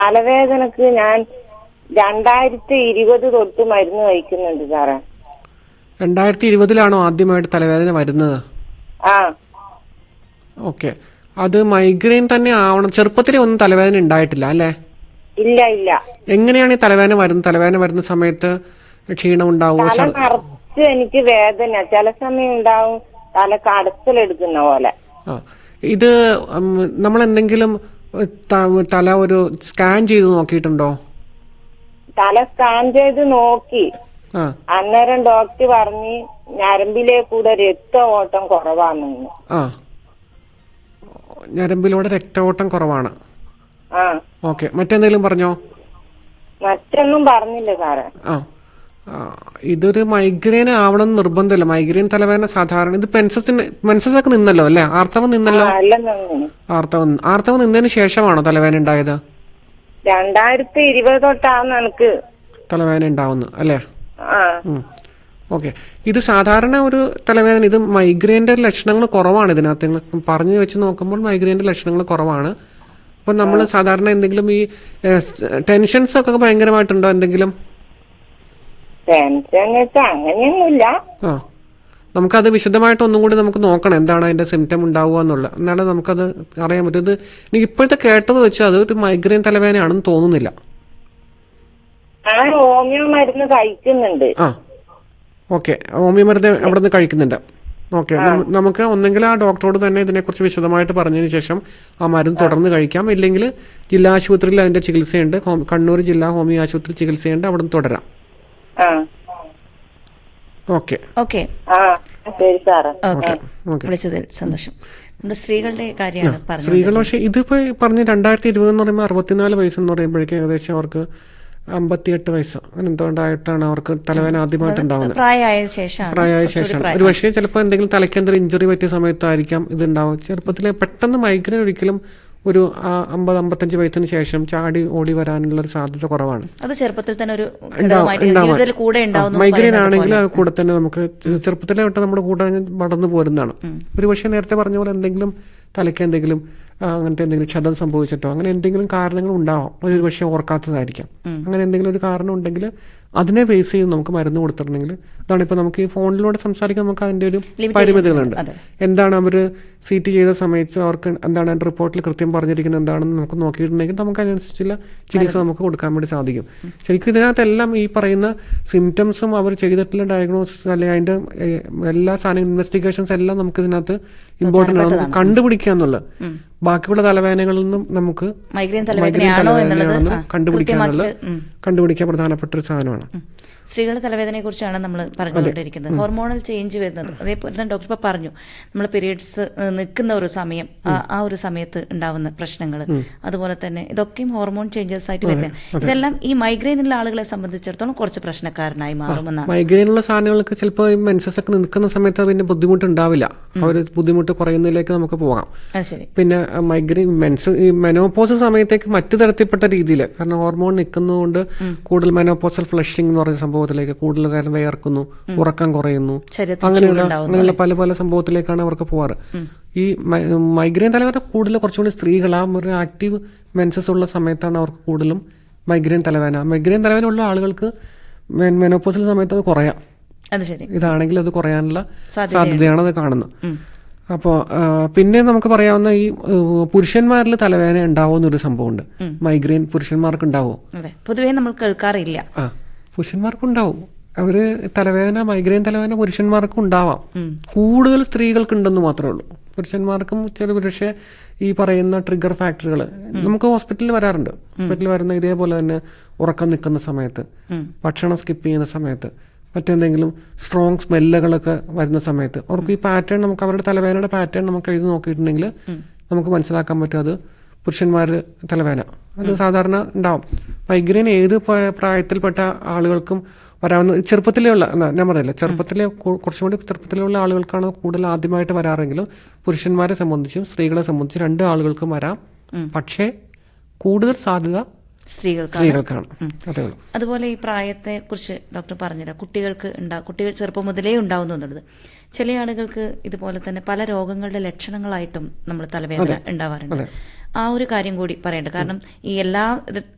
തലവേദനക്ക് ഞാൻ രണ്ടായിരത്തി ഇരുപത് തൊട്ട് മരുന്ന് കഴിക്കുന്നുണ്ട് സാറേ രണ്ടായിരത്തി ഇരുപതിലാണോ ആദ്യമായിട്ട് തലവേദന വരുന്നത് ആ ഓക്കെ അത് മൈഗ്രെയിൻ തന്നെ ആവണം ചെറുപ്പത്തിലെ ഒന്നും തലവേദന ഉണ്ടായിട്ടില്ല അല്ലേ ഇല്ല ഇല്ല എങ്ങനെയാണ് ഈ തലവേദന വരുന്നത് തലവേദന വരുന്ന സമയത്ത് ക്ഷീണം ഉണ്ടാവുമോ തല ഛർ- നിറച്ച് എനിക്ക് വേദന ചില സമയം ഉണ്ടാവും തല കടച്ചിലെടുക്കുന്ന പോലെ ആ ഇത് നമ്മൾ എന്തെങ്കിലും ഉം, ത- തല ഒരു സ്കാൻ ചെയ്ത് നോക്കിയിട്ടുണ്ടോ തല സ്കാൻ ചെയ്ത് നോക്കി ആ അന്നേരം ഡോക്ടർ പറഞ്ഞ് ഞരമ്പിലെ കൂടെ രക്ത ഓട്ടം കുറവാണെന്ന് ആ ഞരമ്പിലൂടെ രക്തഓട്ടം കുറവാണ് ആ ഓക്കെ മറ്റെന്തെങ്കിലും പറഞ്ഞോ മറ്റൊന്നും പറഞ്ഞില്ല സാറേ ആ ആ, ഇതൊരു മൈഗ്രെയിൻ ആവണം എന്ന് നിർബന്ധമില്ല മൈഗ്രെയിൻ തലവേദന സാധാരണ ഇത് പെൻസസിന് മെൻസസ് ഒക്കെ നിന്നല്ലോ അല്ലേ ആർത്തവം നിന്നല്ലോ നല്ല നന്ദി ആർത്തവം ആർത്തവം നിന്നതിന് ശേഷമാണോ തലവേദന ഉണ്ടായത് രണ്ടായിരത്തി ഇരുപത് തൊട്ടാണ് എനിക്ക് തലവേദന ഉണ്ടാവുന്നത് അല്ലേ ആ ഓക്കെ ഇത് സാധാരണ ഒരു തലവേദന ഇത് മൈഗ്രെയിൻ്റെ ലക്ഷണങ്ങൾ കുറവാണ് ഇതിനകത്ത് നിങ്ങൾ പറഞ്ഞു വെച്ച് നോക്കുമ്പോൾ മൈഗ്രെയിൻ്റെ ലക്ഷണങ്ങൾ കുറവാണ് അപ്പം നമ്മൾ സാധാരണ എന്തെങ്കിലും ഈ ടെൻഷൻസ് ഒക്കെ ഭയങ്കരമായിട്ടുണ്ടോ എന്തെങ്കിലും ടെൻഷൻ വെച്ചാ അങ്ങനെയൊന്നുമില്ല ആ നമുക്കത് വിശദമായിട്ട് ഒന്നും കൂടി നമുക്ക് നോക്കണം എന്താണ് അതിന്റെ സിംറ്റം ഉണ്ടാവുക എന്നുള്ളത് എന്നാലും നമുക്കത് അറിയാൻ പറ്റും ഇത് എനിക്ക് ഇപ്പോഴത്തെ കേട്ടത് വെച്ച് അത് ഒരു മൈഗ്രെയിൻ തലവേദനയാണെന്ന് തോന്നുന്നില്ല ഞാൻ ഹോമിയോ മരുന്ന് കഴിക്കുന്നുണ്ട് ആ ഓക്കെ ഹോമിയോ മരുന്ന് അവിടെ നിന്ന് കഴിക്കുന്നുണ്ട് ഓക്കെ നമുക്ക് ഒന്നെങ്കിൽ ആ ഡോക്ടറോട് തന്നെ ഇതിനെക്കുറിച്ച് വിശദമായിട്ട് പറഞ്ഞതിന് ശേഷം ആ മരുന്ന് തുടർന്ന് കഴിക്കാം ഇല്ലെങ്കിൽ ജില്ലാ ആശുപത്രിയിൽ അതിന്റെ ചികിത്സയുണ്ട് ഹോം- കണ്ണൂർ ജില്ലാ ഹോമിയോ ആശുപത്രി ചികിത്സയുണ്ട് അവിടെ നിന്ന് തുടരാം ആ ഓക്കെ ഓക്കെ ആ ശരി സാറേ ഓക്കെ ഓക്കെ വിളിച്ചതിൽ സന്തോഷം നമ്മുടെ സ്ത്രീകളുടെ കാര്യമാണ് പറഞ്ഞത് സ്ത്രീകൾ പക്ഷെ ഇതിപ്പോ പറഞ്ഞ രണ്ടായിരത്തി ഇരുപത് എന്ന് പറയുമ്പോൾ അറുപത്തിനാല് വയസ്സെന്ന് പറയുമ്പോഴേക്കും ഏകദേശം അവർക്ക് അമ്പത്തിയെട്ട് വയസ്സ് അങ്ങനെ എന്തുകൊണ്ടായിട്ടാണ് അവർക്ക് തലവേദന ആദ്യമായിട്ട് ഉണ്ടാവുന്നത് പ്രായമായ ശേഷമാണ് പ്രായമായ ശേഷം ഒരു പക്ഷേ ചിലപ്പോൾ എന്തെങ്കിലും തലയ്ക്ക് എന്തെങ്കിലും ഇഞ്ചുറി പറ്റിയ സമയത്തായിരിക്കാം ഇത് ഉണ്ടാവും ചെറുപ്പത്തിലെ പെട്ടെന്ന് മൈഗ്രെയിൻ ഒരിക്കലും ഒരു ആ, അമ്പത് അമ്പത്തഞ്ച് വയസ്സിന് ശേഷം ചാടി ഓടി വരാനുള്ള ഒരു സാധ്യത കുറവാണ് അത് ചെറുപ്പത്തിൽ തന്നെ ഒരു ഘടകമായിട്ട് ജീവിതത്തിൽ കൂടെ ഉണ്ടാവുന്നു മൈഗ്രെയിൻ ആണെങ്കിൽ അത് കൂടെ തന്നെ നമുക്ക് ചെറുപ്പത്തിലെ തൊട്ട് നമ്മുടെ കൂടെ അങ്ങ് വളർന്നു പോരുന്നതാണ് ഒരു പക്ഷേ നേരത്തെ പറഞ്ഞ പോലെ എന്തെങ്കിലും തലയ്ക്ക് എന്തെങ്കിലും ആ, അങ്ങനത്തെ എന്തെങ്കിലും ക്ഷതം സംഭവിച്ചിട്ടോ അങ്ങനെ എന്തെങ്കിലും കാരണങ്ങൾ ഉണ്ടാവാം ഒരു പക്ഷേ ഓർക്കാത്തതായിരിക്കാം അങ്ങനെ എന്തെങ്കിലും ഒരു കാരണം ഉണ്ടെങ്കിൽ അതിനെ ബേസ് ചെയ്ത് നമുക്ക് മരുന്ന് കൊടുത്തിട്ടുണ്ടെങ്കിൽ അതാണ് ഇപ്പൊ നമുക്ക് ഈ ഫോണിലൂടെ സംസാരിക്കാൻ നമുക്ക് അതിന്റെ ഒരു പരിമിതികളുണ്ട് അതെ. എന്താണ് അവർ സീറ്റ് ചെയ്ത സമയത്ത് അവർക്ക് എന്താണ് റിപ്പോർട്ടിൽ കൃത്യം പറഞ്ഞിരിക്കുന്നത് എന്താണെന്ന് നമുക്ക് നോക്കിയിട്ടുണ്ടെങ്കിൽ നമുക്ക് അതിനനുസരിച്ചുള്ള ചികിത്സ നമുക്ക് കൊടുക്കാൻ വേണ്ടി സാധിക്കും ശരിക്കും ഇതിനകത്തെല്ലാം ഈ പറയുന്ന സിംറ്റംസും അവർ ചെയ്തിട്ടുള്ള ഡയഗ്നോസിസ് അല്ലെങ്കിൽ അതിന്റെ ഏഹ്, എല്ലാ സാധനം ഇൻവെസ്റ്റിഗേഷൻസ് എല്ലാം നമുക്ക് ഇതിനകത്ത് ഇമ്പോർട്ടന്റ് ആണ് നമുക്ക് കണ്ടുപിടിക്കുക എന്നുള്ളത് ബാക്കിയുള്ള തലവേദനകളിൽ നിന്നും നമുക്ക് മൈഗ്രെയിൻ മൈഗ്രെയിൻ തലവേദനയാണോ എന്നുള്ളത് തലവേദനയാണെന്ന് ആ, കണ്ടുപിടിക്കുക കൃത്യമാക്കി, എന്നുള്ളത് ഉം. കണ്ടുപിടിക്കാൻ പ്രധാനപ്പെട്ട ഒരു സാധനമാണ് ഉം. സ്ത്രീകളുടെ തലവേദനയെ കുറിച്ചാണ് നമ്മൾ പറഞ്ഞുകൊണ്ടിരിക്കുന്നത് ഹോർമോണൽ ചേഞ്ച് വരുന്നത് അതേപോലെ തന്നെ ഡോക്ടർ ഇപ്പൊ പറഞ്ഞു നമ്മൾ പീരീഡ്സ് നിൽക്കുന്ന ഒരു സമയം ആ- ആ ഒരു സമയത്ത് ഉണ്ടാവുന്ന പ്രശ്നങ്ങൾ അതുപോലെ തന്നെ ഇതൊക്കെയും ഹോർമോൺ ചേഞ്ചസ് ആയിട്ട് വരുന്നത് ഇതെല്ലാം ഈ മൈഗ്രെയിനുള്ള ആളുകളെ സംബന്ധിച്ചിടത്തോളം കുറച്ച് പ്രശ്നക്കാരനായി മാറുമെന്നാണ് മൈഗ്രെയിനുള്ള സാധനങ്ങൾക്ക് ചിലപ്പോൾ മെൻസസ് ഒക്കെ നിൽക്കുന്ന സമയത്ത് പിന്നെ ബുദ്ധിമുട്ടുണ്ടാവില്ല ആ ഒരു ബുദ്ധിമുട്ട് കുറയുന്നതിലേക്ക് നമുക്ക് പോകാം അത് ശരി പിന്നെ മൈഗ്രെയിൻ മെൻസ് ഈ മെനോപോസ് സമയത്തേക്ക് മറ്റു തരത്തിൽപ്പെട്ട രീതിയിൽ കാരണം ഹോർമോൺ നിൽക്കുന്നതുകൊണ്ട് കൂടുതൽ മെനോപോസൽ ഫ്ലഷിംഗ് എന്ന് പറയുന്ന സംഭവത്തിലേക്ക് കൂടുതൽ കാര്യം വിയർക്കുന്നു ഉറക്കം കുറയുന്നു ശരീരത്തിൽ അങ്ങനെയുള്ള ചൂടുണ്ടാവുന്നു അങ്ങനെയുള്ള പല പല സംഭവത്തിലേക്കാണ് അവർക്ക് പോവാറ് ഈ മൈ- മൈഗ്രെയിൻ തലവേദന കൂടുതൽ കുറച്ചുകൂടി സ്ത്രീകൾ ആ ഒരു ആക്റ്റീവ് മെൻസസ് ഉള്ള സമയത്താണ് അവർക്ക് കൂടുതലും മൈഗ്രെയിൻ തലവേദന മൈഗ്രെയിൻ തലവേദന ഉള്ള ആളുകൾക്ക് മെനോപോസൽ സമയത്ത് അത് കുറയാം അത് ശരി ഇതാണെങ്കിൽ അത് കുറയാനുള്ള സാധ്യതയുണ്ട്. സാധ്യതയാണ് അത് കാണുന്നത് ഉം. അപ്പോൾ പിന്നെ നമുക്ക് പറയാവുന്ന ഈ ഏഹ്, പുരുഷന്മാരിൽ തലവേദന ഉണ്ടാവുന്ന ഒരു സംഭവമുണ്ട് മൈഗ്രെയിൻ പുരുഷന്മാർക്ക് ഉണ്ടാവുമോ അതെ പൊതുവേ നമ്മൾ കേൾക്കാറില്ല ആ പുരുഷന്മാർക്ക് ഉണ്ടാവും അവര് തലവേദന മൈഗ്രെയിൻ തലവേദന പുരുഷന്മാർക്കും ഉണ്ടാവാം കൂടുതൽ സ്ത്രീകൾക്ക് ഉണ്ടെന്ന് മാത്രമേ ഉള്ളൂ പുരുഷന്മാർക്കും ചില പക്ഷേ ഈ പറയുന്ന ട്രിഗർ ഫാക്ടറുകൾ നമുക്ക് ഹോസ്പിറ്റലിൽ വരാറുണ്ട് ഹോസ്പിറ്റലിൽ വരുന്ന ഇതേപോലെ തന്നെ ഉറക്കം നിൽക്കുന്ന സമയത്ത് ഭക്ഷണം സ്കിപ്പ് ചെയ്യുന്ന സമയത്ത് മറ്റെന്തെങ്കിലും സ്ട്രോങ് സ്മെല്ലുകളൊക്കെ വരുന്ന സമയത്ത് അവർക്ക് ഈ പാറ്റേൺ നമുക്ക് അവരുടെ തലവേദനയുടെ പാറ്റേൺ നമുക്ക് എഴുതി നോക്കിയിട്ടുണ്ടെങ്കിൽ നമുക്ക് മനസ്സിലാക്കാൻ പറ്റും അത് പുരുഷന്മാര് തലവേദന അത് സാധാരണ ഉണ്ടാവും മൈഗ്രെയിൻ ഏത് പ്രായ- പ്രായത്തിൽപ്പെട്ട ആളുകൾക്കും വരാവുന്ന ചെറുപ്പത്തിലേ ഉള്ള എന്നാ, ഞാൻ പറയില്ല ചെറുപ്പത്തിലെ കു- കുറച്ചും കൂടി ചെറുപ്പത്തിലുള്ള ആളുകൾക്കാണ് കൂടുതൽ ആദ്യമായിട്ട് വരാറെങ്കിലും പുരുഷന്മാരെ സംബന്ധിച്ചും സ്ത്രീകളെ സംബന്ധിച്ചും രണ്ട് ആളുകൾക്കും വരാം പക്ഷേ കൂടുതൽ സാധ്യത സ്ത്രീകൾക്ക് സ്ത്രീകൾക്കാണ് അതേ ഉള്ളൂ അതുപോലെ ഈ പ്രായത്തെ കുറിച്ച് ഡോക്ടർ പറഞ്ഞുതരാം കുട്ടികൾക്ക് ഉണ്ടാ കുട്ടികൾ ചെറുപ്പം മുതലേ ഉണ്ടാവുന്നു എന്നുള്ളത് ചില ആളുകൾക്ക് ഇതുപോലെ തന്നെ പല രോഗങ്ങളുടെ ലക്ഷണങ്ങളായിട്ടും നമ്മൾ തലവേദന ഉണ്ടാവാറുണ്ട് ആ ഒരു കാര്യം കൂടി പറയേണ്ടത് കാരണം ഈ എല്ലാ